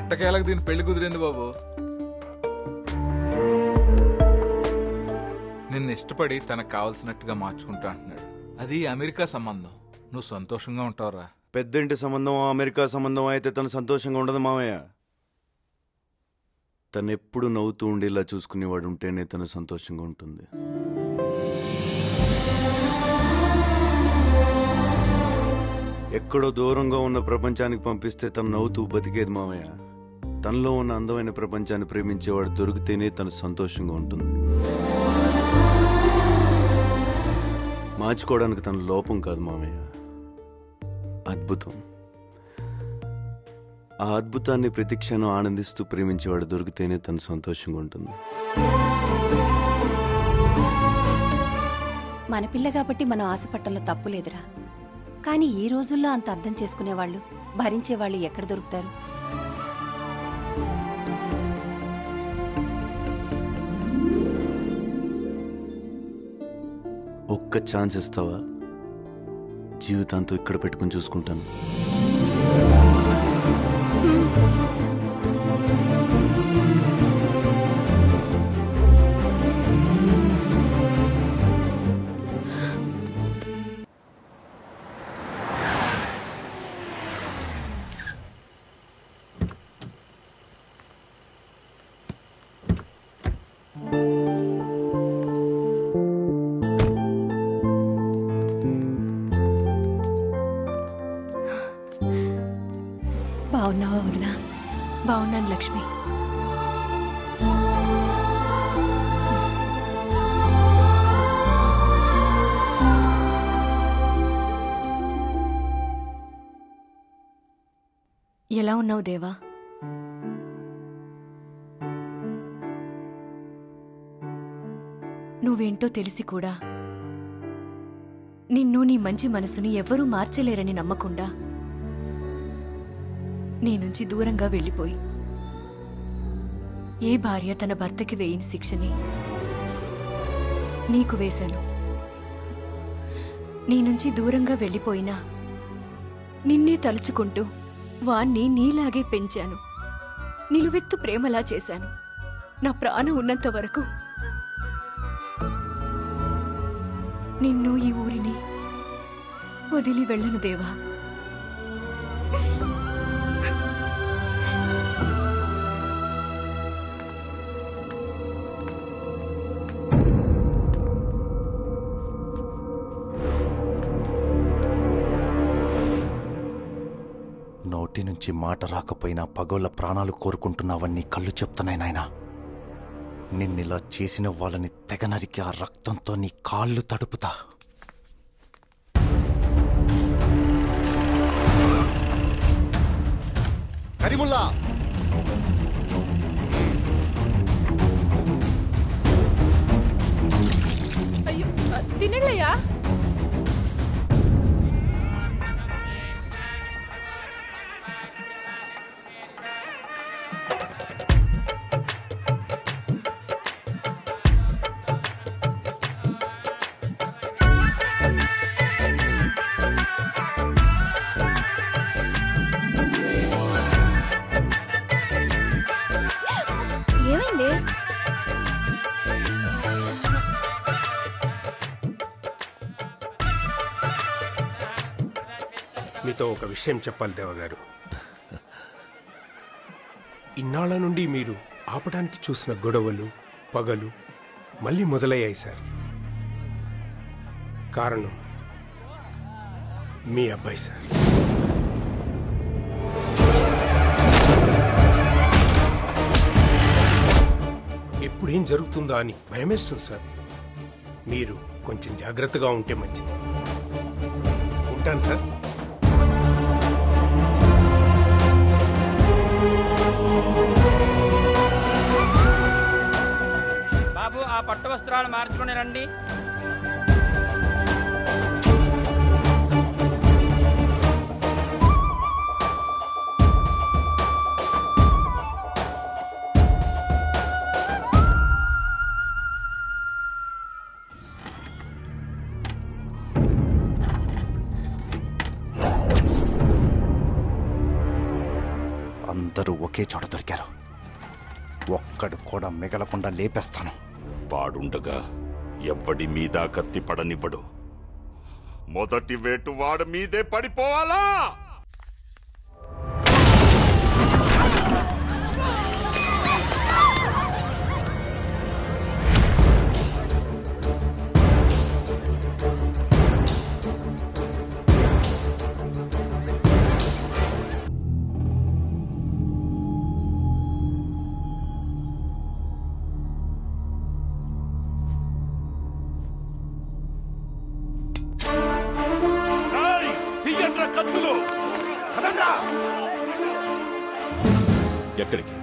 ఎట్టకేలకు దీని పెళ్లి కుదిరింది బాబు నిన్ను ఇష్టపడి తనకు కావలసినట్టుగా మార్చుకుంటా అంటున్నాడు అది అమెరికా సంబంధం నువ్వు సంతోషంగా ఉంటావురా పెద్దంటి సంబంధం అమెరికా సంబంధం అయితే తను సంతోషంగా ఉండదు మామయ్య తను ఎప్పుడు నవ్వుతూ ఉండేలా చూసుకునేవాడు ఉంటేనే తను సంతోషంగా ఉంటుంది ఎక్కడో దూరంగా ఉన్న ప్రపంచానికి పంపిస్తే తను నవ్వుతూ బతికేది మామయ్య తనలో ఉన్న అందమైన ప్రపంచాన్ని ప్రేమించేవాడు దొరికితేనే తను సంతోషంగా ఉంటుంది మార్చుకోవడానికి తన లోపం కాదు మామయ్య అద్భుతం ఆ అద్భుతాన్ని ప్రతి క్షణం ఆనందిస్తూ ప్రేమించేవాడు దొరికితేనే తను సంతోషంగా ఉంటుంది మన పిల్ల కాబట్టి మనం ఆశపట్టంలో తప్పు లేదురా కానీ ఈ రోజుల్లో అంత అర్థం చేసుకునేవాళ్ళు భరించేవాళ్ళు ఎక్కడ దొరుకుతారు ఒక్క ఛాన్స్ ఇస్తావా జీవితాంతో ఇక్కడ పెట్టుకుని చూసుకుంటాను బాగున్నావా వదినా బాగున్నాను లక్ష్మి ఎలా ఉన్నావు దేవా నువ్వేంటో తెలిసి కూడా నిన్ను నీ మంచి మనసుని ఎవ్వరూ మార్చలేరని నమ్మకుండా నీ నుంచి దూరంగా వెళ్ళిపోయి ఏ భార్య తన భర్తకి వేయని శిక్షని నీకు వేశాను నీ నుంచి దూరంగా వెళ్ళిపోయినా నిన్నే తలుచుకుంటూ వాణ్ణి నీలాగే పెంచాను నిలువెత్తు ప్రేమలా చేశాను నా ప్రాణం ఉన్నంత వరకు నిన్ను ఈ ఊరిని వదిలి వెళ్ళను దేవా నోటి నుంచి మాట రాకపోయినా పగోళ్ళ ప్రాణాలు కోరుకుంటున్నావని నీ కళ్ళు చెప్తున్నాయి నాయనా నిన్నిలా చేసిన వాళ్ళని తెగ నరికి ఆ రక్తంతో నీ కాళ్ళు తడుపుతా కరిముల్లా అయ్యో తినయ్యా ఏమైంది మీతో ఒక విషయం చెప్పాలి దేవగారు ఇన్నాళ్ల నుండి మీరు ఆపడానికి చూసిన గొడవలు పగలు మళ్ళీ మొదలయ్యాయి సార్ కారణం మీ అబ్బాయి సార్ ఎప్పుడేం జరుగుతుందా అని భయమేస్తుంది సార్ మీరు కొంచెం జాగ్రత్తగా ఉంటే మంచిది ఉంటాను సార్ బాబు ఆ పట్టు వస్త్రాలు మార్చుకుని రండి అందరూ ఒకే చోట దొరికారు ఒక్కడు కూడా మిగలకుండా లేపేస్తాను వాడుండగా ఎవ్వడి మీద కత్తి పడనివ్వడు మొదటి వేటు వాడు మీదే పడిపోవాలా కత్తులు ఎక్కడికి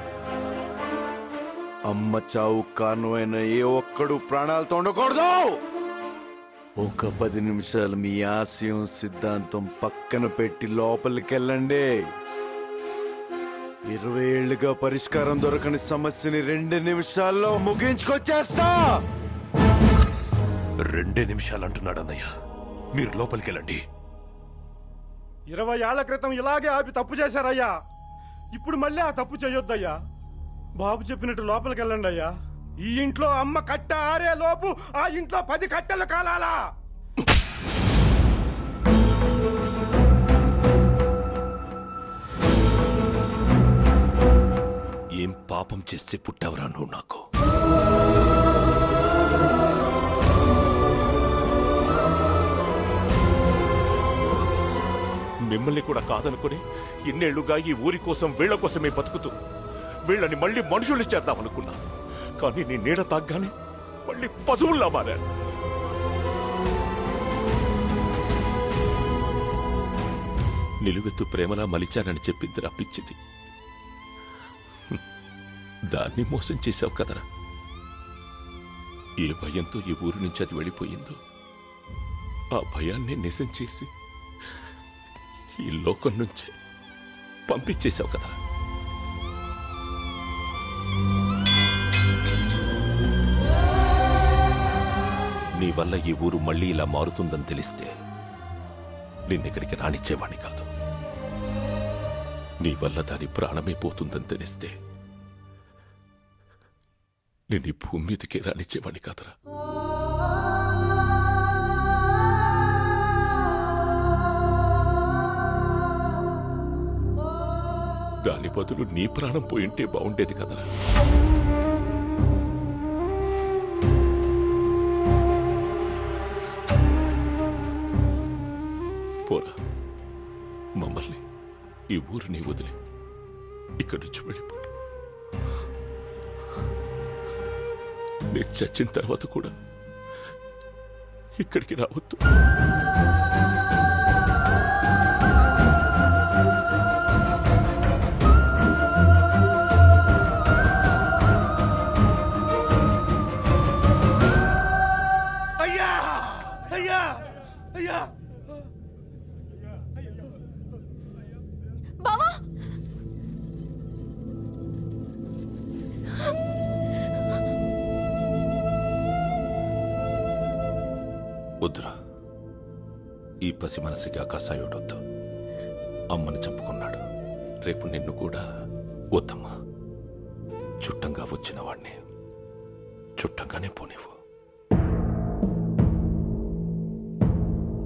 అమ్మ చావు కారణమైన ఏ ఒక్కడు ప్రాణాలతో ఉండకూడదు ఒక పది నిమిషాలు మీ ఆశయం సిద్ధాంతం పక్కన పెట్టి లోపలికెళ్ళండి ఇరవై ఏళ్లుగా పరిష్కారం దొరకని సమస్యని రెండు నిమిషాల్లో ముగించుకొచ్చేస్తా రెండే నిమిషాలు అంటున్నాడు అన్నయ్య మీరు లోపలికి వెళ్ళండి ఇరవై ఏళ్ల క్రితం ఇలాగే ఆపి తప్పు చేశారయ్యా ఇప్పుడు మళ్ళీ ఆ తప్పు చేయొద్దయ్యా బాబు చెప్పినట్టు లోపలికి వెళ్ళండి అయ్యా ఈ ఇంట్లో అమ్మ కట్ట ఆరే లోపు ఆ ఇంట్లో పది కట్టెలు కాలాలా ఏం పాపం చేస్తే పుట్టావురా నువ్వు నాకు మిమ్మల్ని కూడా కాదనుకుని ఇన్నేళ్లుగా ఈ ఊరి కోసం వీళ్ళ కోసమే బతుకుతూ వీళ్ళని మళ్ళీ మనుషులు చేద్దాం అనుకున్నా కానీ నీ నీడ తాగ్గానే మళ్ళీ పశువుల్లా మారారు నిలువెత్తు ప్రేమలా మలిచానని చెప్పింది రప్పించింది దాన్ని మోసం చేశావు కదరా ఏ భయంతో ఈ ఊరి నుంచి అది వెళ్ళిపోయిందో ఆ భయాన్ని నిజం చేసి ఈ లోకం నుంచి పంపించేశావు కదరా నీ వల్ల ఈ ఊరు మళ్ళీ ఇలా మారుతుందని తెలిస్తే నిన్నెక్కడికి రానిచ్చేవాణ్ణి కాదు నీ వల్ల దాని ప్రాణమే పోతుందని తెలిస్తే నేను ఈ భూమి మీదకి రానిచ్చేవాణ్ణి కాదురా దాని బదులు నీ ప్రాణం పోయింటే బాగుండేది కదరా పోరా మమ్మల్ని ఈ ఊరిని వదిలి ఇక్కడి నుంచి వెళ్ళిపో నేను చచ్చిన తర్వాత కూడా ఇక్కడికి రావద్దు అయ్యా అయ్యా అయ్యా బావా వద్దురా ఈ పసి మనసుకి అకాసాయుడొద్దు అమ్మని చెప్పుకున్నాడు రేపు నిన్ను కూడా వద్దమ్మా చుట్టంగా వచ్చిన వాణ్ణి చుట్టంగానే పోనివ్వు